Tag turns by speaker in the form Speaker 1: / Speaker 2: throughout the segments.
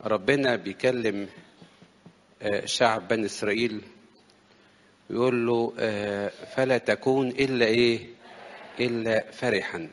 Speaker 1: ربنا بيكلم آه، شعب بني اسرائيل يقول له آه، فلا تكون الا ايه الا فرحا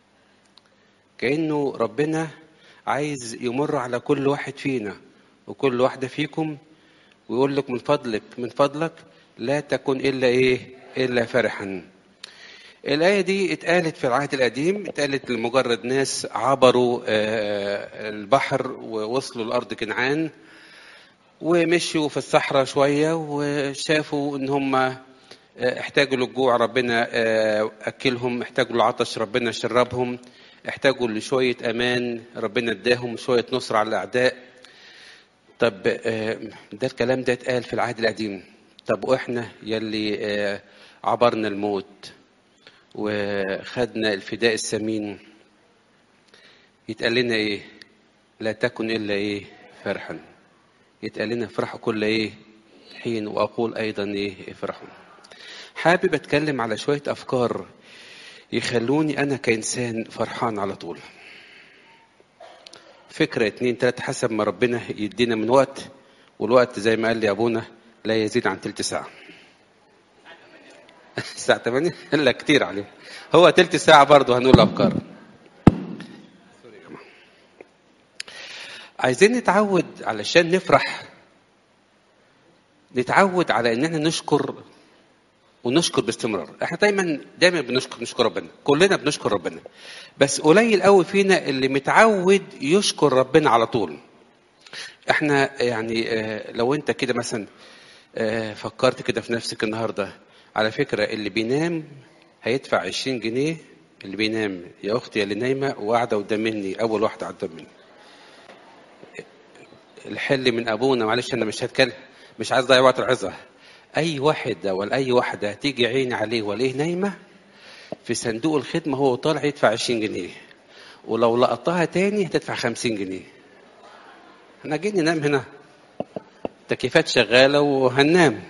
Speaker 1: كانه ربنا عايز يمر على كل واحد فينا وكل واحده فيكم ويقول لك من فضلك من فضلك لا تكن الا ايه الا فرحا الآية دي اتقالت في العهد القديم اتقالت لمجرد ناس عبروا آه، البحر ووصلوا لأرض كنعان ومشوا في الصحراء شوية وشافوا إن هم آه، احتاجوا للجوع ربنا آه، أكلهم احتاجوا للعطش ربنا شربهم احتاجوا لشوية أمان ربنا اداهم شوية نصر على الأعداء طب آه، ده الكلام ده اتقال في العهد القديم طب واحنا يلي آه، عبرنا الموت وخدنا الفداء الثمين يتقال لنا ايه لا تكن الا ايه فرحا يتقال لنا افرحوا كل ايه حين واقول ايضا ايه افرحوا حابب اتكلم على شويه افكار يخلوني انا كانسان فرحان على طول فكره اتنين تلاته حسب ما ربنا يدينا من وقت والوقت زي ما قال لي ابونا لا يزيد عن تلت ساعه الساعة 8 لا كتير عليه هو تلت ساعة برضه هنقول أفكار عايزين نتعود علشان نفرح نتعود على ان احنا نشكر ونشكر باستمرار احنا دايما دايما بنشكر نشكر ربنا كلنا بنشكر ربنا بس قليل قوي فينا اللي متعود يشكر ربنا على طول احنا يعني آه، لو انت كده مثلا آه، فكرت كده في نفسك النهارده على فكره اللي بينام هيدفع 20 جنيه اللي بينام يا اختي يا اللي نايمه وقاعده قدام مني اول واحده قدام مني الحل من ابونا معلش انا مش هتكلم مش عايز اضيع وقت العظه اي واحد ولا اي واحده هتيجي عيني عليه وليه نايمه في صندوق الخدمه هو طالع يدفع 20 جنيه ولو لقطها تاني هتدفع 50 جنيه احنا جايين ننام هنا التكييفات شغاله وهننام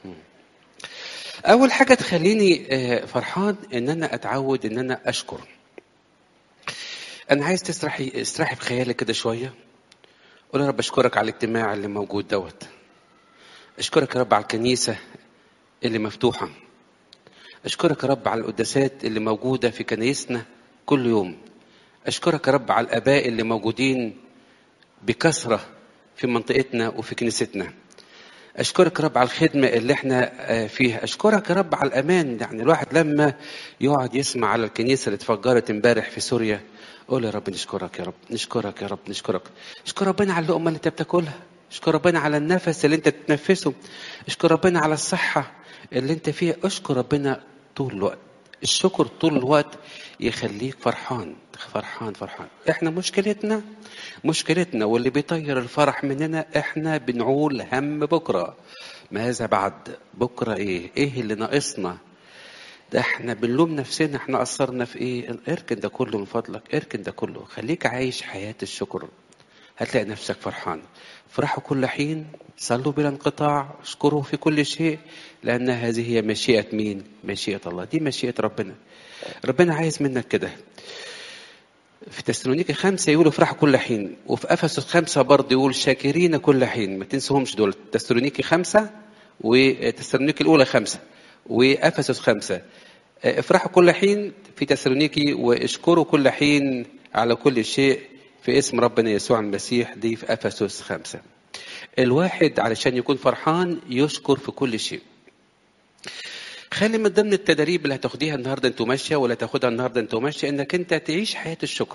Speaker 1: اول حاجه تخليني آه، فرحان ان انا اتعود ان انا اشكر انا عايز تسرحي استرحي بخيالك كده شويه قول يا رب اشكرك على الاجتماع اللي موجود دوت اشكرك يا رب على الكنيسه اللي مفتوحه اشكرك يا رب على القداسات اللي موجوده في كنايسنا كل يوم اشكرك يا رب على الاباء اللي موجودين بكثره في منطقتنا وفي كنيستنا اشكرك يا رب على الخدمه اللي احنا آه، فيها اشكرك يا رب على الامان يعني الواحد لما يقعد يسمع على الكنيسه اللي اتفجرت امبارح في سوريا قول يا رب نشكرك يا رب نشكرك يا رب نشكرك اشكر ربنا على اللقمه اللي انت بتاكلها اشكر ربنا على النفس اللي انت بتتنفسه اشكر ربنا على الصحه اللي انت فيها اشكر ربنا طول الوقت الشكر طول الوقت يخليك فرحان فرحان فرحان احنا مشكلتنا مشكلتنا واللي بيطير الفرح مننا احنا بنعول هم بكره ماذا بعد بكره ايه ايه اللي ناقصنا ده احنا بنلوم نفسنا احنا قصرنا في ايه اركن ده كله من فضلك اركن ده كله خليك عايش حياة الشكر هتلاقي نفسك فرحان فرحوا كل حين صلوا بلا انقطاع اشكروا في كل شيء لأن هذه هي مشيئة مين مشيئة الله دي مشيئة ربنا ربنا عايز منك كده في تسالونيكي خمسة يقولوا افرحوا كل حين وفي أفسس خمسة برضه يقول شاكرين كل حين ما تنسوهمش دول تسالونيكي خمسة وتسالونيكي الأولى خمسة وأفسس خمسة افرحوا كل حين في تسالونيكي واشكروا كل حين على كل شيء في اسم ربنا يسوع المسيح دي في أفسس خمسة الواحد علشان يكون فرحان يشكر في كل شيء خلي من ضمن التدريب اللي هتاخديها النهارده انت ماشيه ولا تاخدها النهارده انت ماشيه انك انت تعيش حياه الشكر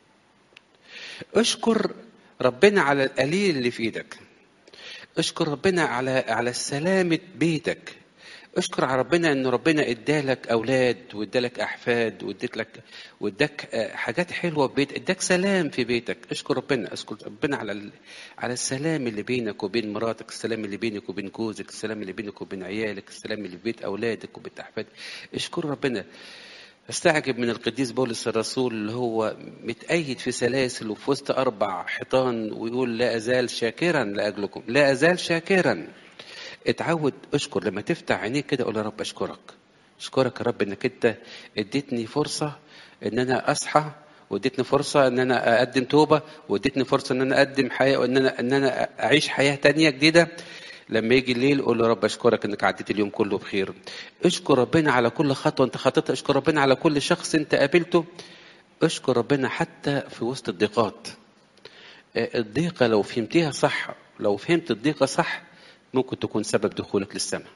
Speaker 1: اشكر ربنا على القليل اللي في ايدك اشكر ربنا على على سلامه بيتك اشكر على ربنا ان ربنا ادالك اولاد وادالك احفاد واديت لك واداك آه، حاجات حلوه في بيتك اداك سلام في بيتك اشكر ربنا اشكر ربنا على ال- على السلام اللي بينك وبين مراتك السلام اللي بينك وبين جوزك السلام اللي بينك وبين عيالك السلام اللي في بيت اولادك وبيت احفادك اشكر ربنا استعجب من القديس بولس الرسول اللي هو متأيد في سلاسل وفي وسط أربع حيطان ويقول لا أزال شاكرا لأجلكم لا أزال شاكرا اتعود اشكر لما تفتح عينيك كده قول يا رب اشكرك اشكرك يا رب انك انت اديتني فرصه ان انا اصحى واديتني فرصه ان انا اقدم توبه واديتني فرصه ان انا اقدم حياه وان انا ان انا اعيش حياه تانية جديده لما يجي الليل قول له رب اشكرك انك عديت اليوم كله بخير اشكر ربنا على كل خطوه انت خطيتها اشكر ربنا على كل شخص انت قابلته اشكر ربنا حتى في وسط الضيقات الضيقه لو فهمتيها صح لو فهمت الضيقه صح ممكن تكون سبب دخولك للسماء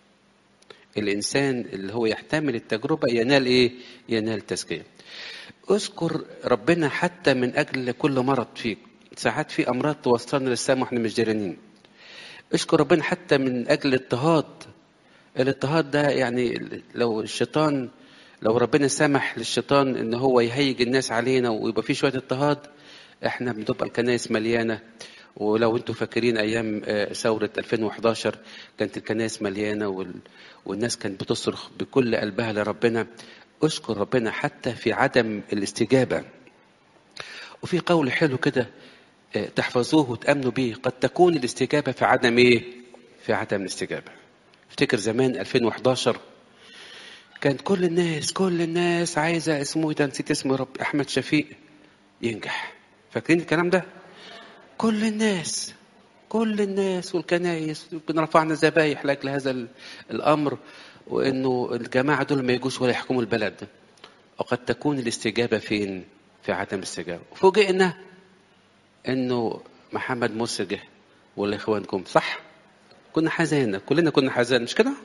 Speaker 1: الانسان اللي هو يحتمل التجربه ينال ايه ينال تزكيه اذكر ربنا حتى من اجل كل مرض فيك ساعات في امراض توصلنا للسماء واحنا مش دارانين اشكر ربنا حتى من اجل الاضطهاد الاضطهاد ده يعني لو الشيطان لو ربنا سمح للشيطان ان هو يهيج الناس علينا ويبقى في شويه اضطهاد احنا بتبقى الكنائس مليانه ولو انتم فاكرين ايام ثوره 2011 كانت الكنائس مليانه وال... والناس كانت بتصرخ بكل قلبها لربنا اشكر ربنا حتى في عدم الاستجابه وفي قول حلو كده تحفظوه وتامنوا به قد تكون الاستجابه في عدم ايه في عدم الاستجابه افتكر زمان 2011 كانت كل الناس كل الناس عايزه اسمه ده نسيت اسمه رب احمد شفيق ينجح فاكرين الكلام ده كل الناس كل الناس والكنايس يمكن رفعنا ذبايح لاجل هذا الامر وانه الجماعه دول ما يجوش ولا يحكموا البلد وقد تكون الاستجابه فين؟ في عدم الاستجابه فوجئنا انه محمد مرسي جه والاخوان جم صح؟ كنا حزانة كلنا كنا حزان مش كده؟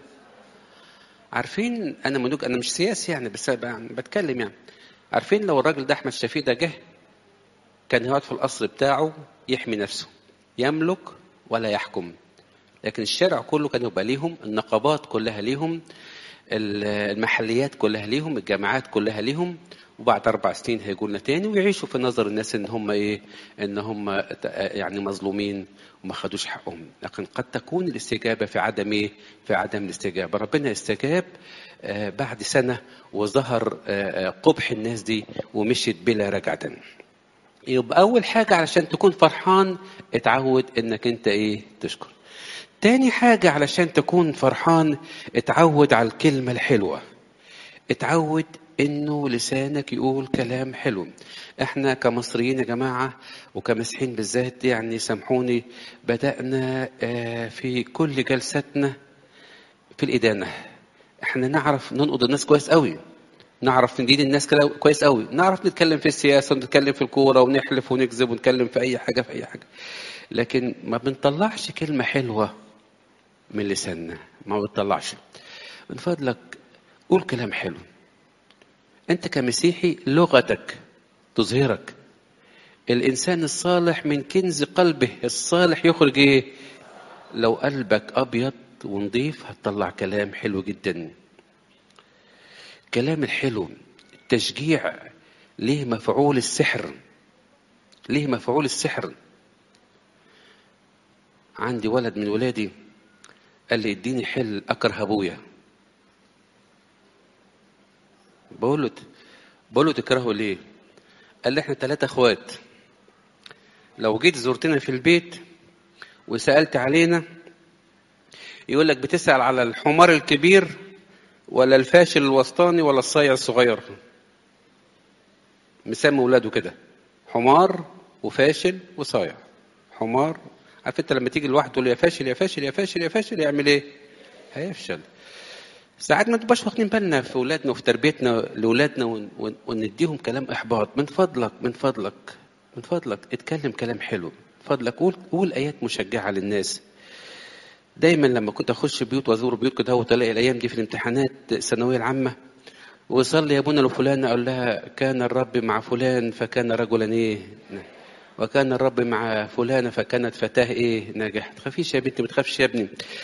Speaker 1: عارفين انا منوج انا مش سياسي يعني بس بتكلم يعني عارفين لو الراجل ده احمد شفيق ده جه كان هيقعد في القصر بتاعه يحمي نفسه يملك ولا يحكم لكن الشارع كله كان يبقى ليهم النقابات كلها ليهم المحليات كلها ليهم الجامعات كلها ليهم وبعد اربع سنين هيجوا لنا تاني ويعيشوا في نظر الناس ان هم ايه ان هم يعني مظلومين وما خدوش حقهم لكن قد تكون الاستجابه في عدم ايه في عدم الاستجابه ربنا استجاب بعد سنه وظهر قبح الناس دي ومشيت بلا رجعه يبقى اول حاجه علشان تكون فرحان اتعود انك انت ايه تشكر تاني حاجة علشان تكون فرحان اتعود على الكلمة الحلوة اتعود انه لسانك يقول كلام حلو احنا كمصريين يا جماعة وكمسيحيين بالذات يعني سامحوني بدأنا في كل جلساتنا في الإدانة احنا نعرف ننقض الناس كويس قوي نعرف ندين الناس كده كويس قوي نعرف نتكلم في السياسة ونتكلم في الكورة ونحلف ونكذب ونتكلم في أي حاجة في أي حاجة لكن ما بنطلعش كلمة حلوة من لساننا ما بتطلعش من فضلك قول كلام حلو انت كمسيحي لغتك تظهرك الانسان الصالح من كنز قلبه الصالح يخرج ايه لو قلبك ابيض ونضيف هتطلع كلام حلو جدا كلام الحلو التشجيع ليه مفعول السحر ليه مفعول السحر عندي ولد من ولادي قال لي اديني حل اكره ابويا بقول له بقول له تكرهه ليه قال لي احنا ثلاثة اخوات لو جيت زرتنا في البيت وسألت علينا يقول لك بتسأل على الحمار الكبير ولا الفاشل الوسطاني ولا الصايع الصغير مسمي ولاده كده حمار وفاشل وصايع حمار عارف انت لما تيجي لوحده تقول يا فاشل يا فاشل يا فاشل يا فاشل يعمل ايه؟ هيفشل. ساعات ما تبقاش واخدين بالنا في اولادنا وفي تربيتنا لاولادنا ونديهم كلام احباط من فضلك من فضلك من فضلك اتكلم كلام حلو من فضلك قول قول ايات مشجعه للناس. دايما لما كنت اخش بيوت وازور بيوت كده وتلاقي الايام دي في الامتحانات الثانويه العامه وصلي يا ابونا لفلان اقول لها كان الرب مع فلان فكان رجلا ايه؟ وكان الرب مع فلانة فكانت فتاة إيه ناجحة تخافيش يا بنتي ما تخافش يا ابني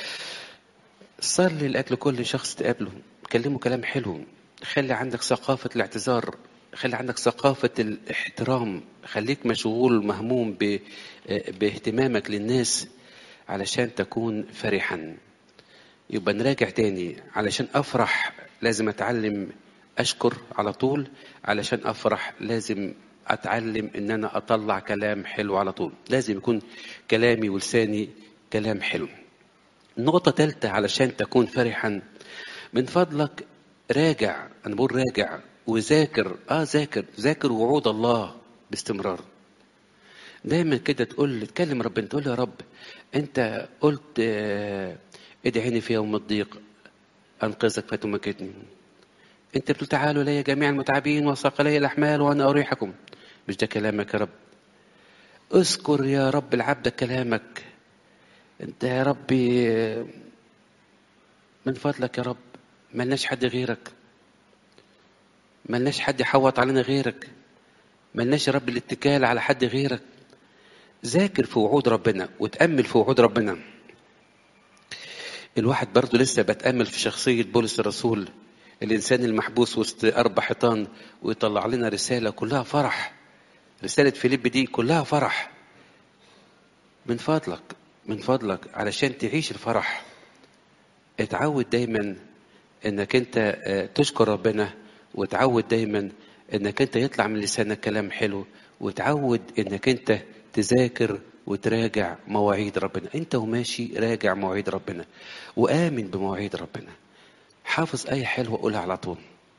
Speaker 1: صلي لأجل كل شخص تقابله كلمه كلام حلو خلي عندك ثقافة الاعتذار خلي عندك ثقافة الاحترام خليك مشغول مهموم ب... باهتمامك للناس علشان تكون فرحا يبقى نراجع تاني علشان أفرح لازم أتعلم أشكر على طول علشان أفرح لازم اتعلم ان انا اطلع كلام حلو على طول لازم يكون كلامي ولساني كلام حلو نقطة ثالثة علشان تكون فرحا من فضلك راجع أنا بقول راجع وذاكر اه ذاكر ذاكر وعود الله باستمرار دايما كده تقول تكلم ربنا تقول له يا رب انت قلت آه، ادعيني في يوم الضيق انقذك فتمكتني انت بتقول تعالوا الي جميع المتعبين وثقلي الاحمال وانا اريحكم مش ده كلامك يا رب اذكر يا رب العبد كلامك انت يا ربي آه، من فضلك يا رب ملناش حد غيرك ملناش حد يحوط علينا غيرك ملناش يا رب الاتكال على حد غيرك ذاكر في وعود ربنا وتأمل في وعود ربنا الواحد برضه لسه بتأمل في شخصية بولس الرسول الإنسان المحبوس وسط أربع حيطان ويطلع لنا رسالة كلها فرح رسالة فيليب دي كلها فرح من فضلك من فضلك علشان تعيش الفرح اتعود دايما انك انت آه، تشكر ربنا وتعود دايما انك انت يطلع من لسانك كلام حلو وتعود انك انت تذاكر وتراجع مواعيد ربنا انت وماشي راجع مواعيد ربنا وآمن بمواعيد ربنا حافظ آية حلوة قولها على طول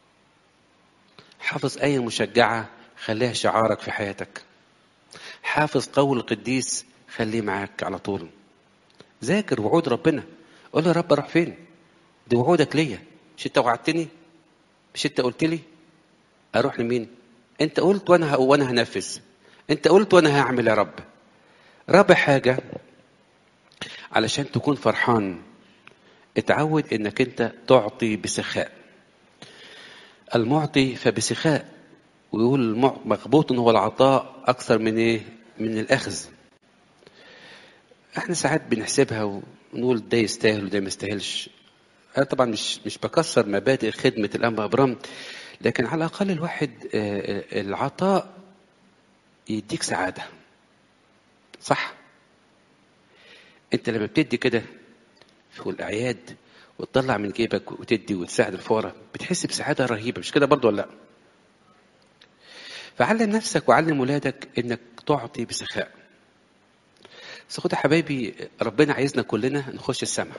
Speaker 1: حافظ آية مشجعة خليها شعارك في حياتك حافظ قول القديس خليه معاك على طول ذاكر وعود ربنا قول له يا رب اروح فين دي وعودك ليا مش انت وعدتني مش انت قلت لي اروح لمين انت قلت وانا ه- وانا هنفذ انت قلت وانا هعمل يا رب رابع حاجه علشان تكون فرحان اتعود انك انت تعطي بسخاء المعطي فبسخاء ويقول المع- مغبوط هو العطاء اكثر من ايه من الاخذ احنا ساعات بنحسبها ونقول ده يستاهل وده ما يستاهلش انا طبعا مش مش بكسر مبادئ خدمه الانبا ابرام لكن على الاقل الواحد آه، آه، العطاء يديك سعاده صح انت لما بتدي كده في الاعياد وتطلع من جيبك وتدي وتساعد الفقراء بتحس بسعاده رهيبه مش كده برضو ولا لا فعلم نفسك وعلم ولادك انك تعطي بسخاء بس خد يا حبايبي ربنا عايزنا كلنا نخش السماء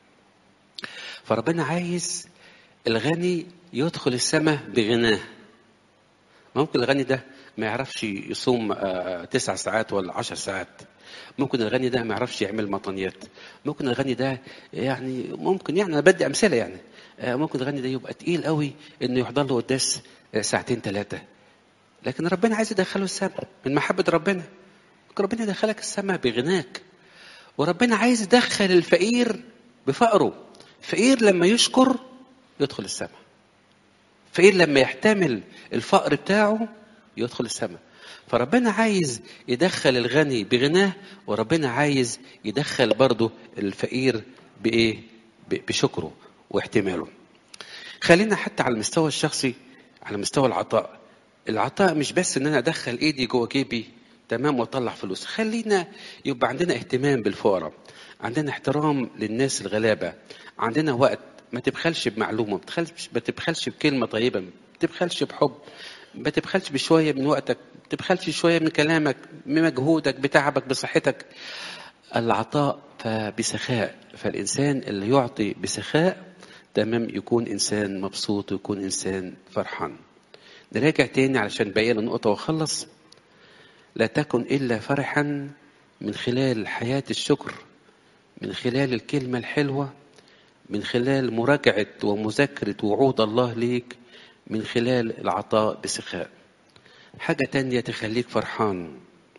Speaker 1: فربنا عايز الغني يدخل السماء بغناه ممكن الغني ده ما يعرفش يصوم آه، تسع ساعات ولا عشر ساعات ممكن الغني ده ما يعرفش يعمل مطنيات ممكن الغني ده يعني ممكن يعني انا بدي امثله يعني آه، ممكن الغني ده يبقى تقيل قوي انه يحضر له قداس آه، ساعتين ثلاثه لكن ربنا عايز يدخله السماء من محبه ربنا ممكن ربنا يدخلك السماء بغناك وربنا عايز يدخل الفقير بفقره فقير لما يشكر يدخل السماء فقير لما يحتمل الفقر بتاعه يدخل السماء فربنا عايز يدخل الغني بغناه وربنا عايز يدخل برضه الفقير بايه ب- بشكره واحتماله خلينا حتى على المستوى الشخصي على مستوى العطاء العطاء مش بس ان انا ادخل ايدي جوه جيبي تمام واطلع فلوس خلينا يبقى عندنا اهتمام بالفقراء عندنا احترام للناس الغلابه عندنا وقت ما تبخلش بمعلومه ما تبخلش ما تبخلش بكلمه طيبه ما تبخلش بحب ما تبخلش بشويه من وقتك ما تبخلش شويه من كلامك بمجهودك بتعبك بصحتك العطاء فبسخاء فالإنسان اللي يعطي بسخاء تمام يكون إنسان مبسوط ويكون إنسان فرحان نراجع تاني علشان باقي لنا نقطة وأخلص لا تكن إلا فرحا من خلال حياة الشكر من خلال الكلمة الحلوة من خلال مراجعة ومذاكرة وعود الله ليك من خلال العطاء بسخاء حاجة تانية تخليك فرحان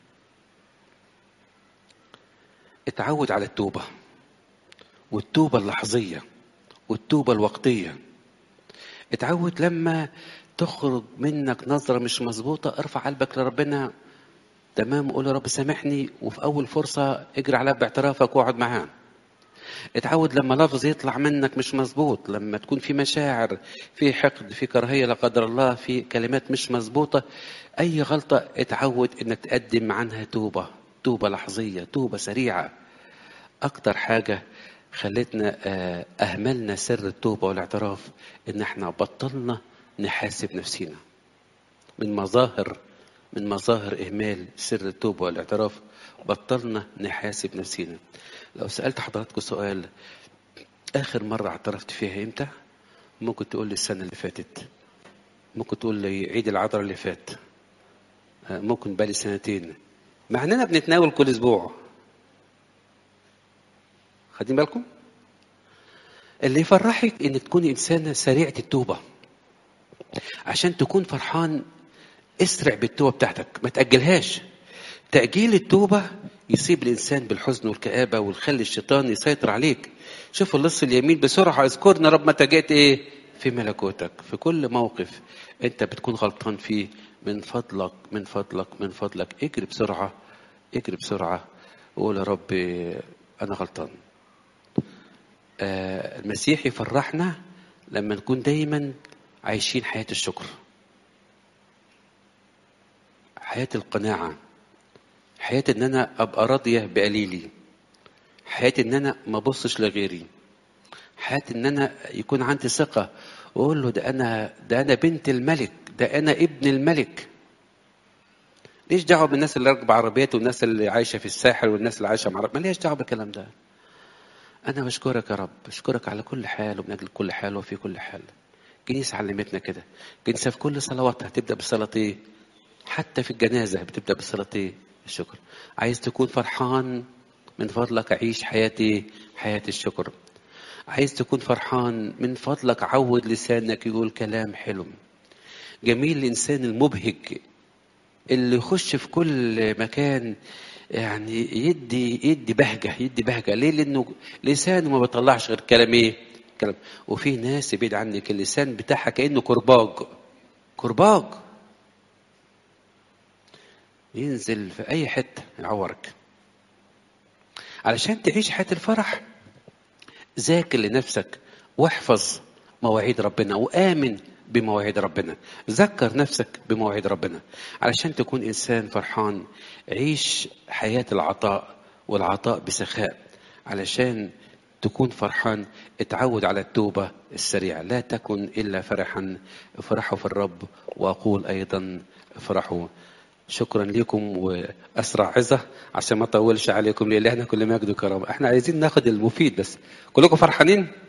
Speaker 1: اتعود على التوبة والتوبة اللحظية والتوبة الوقتية اتعود لما تخرج منك نظرة مش مظبوطة ارفع قلبك لربنا تمام قول يا رب سامحني وفي أول فرصة اجري عليها باعترافك واقعد معاه اتعود لما لفظ يطلع منك مش مظبوط لما تكون في مشاعر في حقد في كراهية لا قدر الله في كلمات مش مظبوطة أي غلطة اتعود إنك تقدم عنها توبة توبة لحظية توبة سريعة أكتر حاجة خلتنا آه، أهملنا سر التوبة والاعتراف إن احنا بطلنا نحاسب نفسينا من مظاهر من مظاهر إهمال سر التوبة والاعتراف بطلنا نحاسب نفسينا لو سألت حضراتكم سؤال آخر مرة اعترفت فيها إمتى؟ ممكن تقول لي السنة اللي فاتت ممكن تقول لي عيد العذراء اللي فات آه، ممكن بقالي سنتين مع اننا بنتناول كل اسبوع خدين بالكم اللي يفرحك انك تكوني انسانه سريعه التوبه عشان تكون فرحان اسرع بالتوبه بتاعتك ما تاجلهاش تاجيل التوبه يصيب الانسان بالحزن والكابه ويخلي الشيطان يسيطر عليك شوف اللص اليمين بسرعه اذكرنا رب متى جيت ايه في ملكوتك في كل موقف انت بتكون غلطان فيه من فضلك من فضلك من فضلك اجري بسرعه اجري بسرعه وقول يا رب انا غلطان آه المسيح يفرحنا لما نكون دايما عايشين حياه الشكر حياه القناعه حياه ان انا ابقى راضيه بقليلي حياه ان انا ما ابصش لغيري حياه ان انا يكون عندي ثقه واقول له ده انا ده انا بنت الملك ده انا ابن الملك ليش دعوه بالناس اللي راكبه عربيات والناس اللي عايشه في الساحل والناس اللي عايشه مع ما ليش دعوه بالكلام ده انا بشكرك يا رب بشكرك على كل حال ومن اجل كل حال وفي كل حال الكنيسه علمتنا كده الكنيسه في كل صلواتها تبدا بصلاه ايه حتى في الجنازه بتبدا بصلاه ايه الشكر عايز تكون فرحان من فضلك عيش حياتي حياه الشكر عايز تكون فرحان من فضلك عود لسانك يقول كلام حلو جميل الانسان المبهج اللي يخش في كل مكان يعني يدي يدي بهجه يدي بهجه ليه؟ لانه لسانه ما بيطلعش غير كلام ايه؟ كلام وفي ناس بعيد عنك اللسان بتاعها كانه كرباج كرباج ينزل في اي حته يعورك علشان تعيش حياه الفرح ذاكر لنفسك واحفظ مواعيد ربنا وآمن بمواعيد ربنا ذكر نفسك بمواعيد ربنا علشان تكون إنسان فرحان عيش حياة العطاء والعطاء بسخاء علشان تكون فرحان اتعود على التوبة السريعة لا تكن إلا فرحا افرحوا في الرب وأقول أيضا افرحوا شكرا لكم واسرع عظه عشان ما اطولش عليكم لالهنا كل مجد وكرامه احنا عايزين ناخد المفيد بس كلكم فرحانين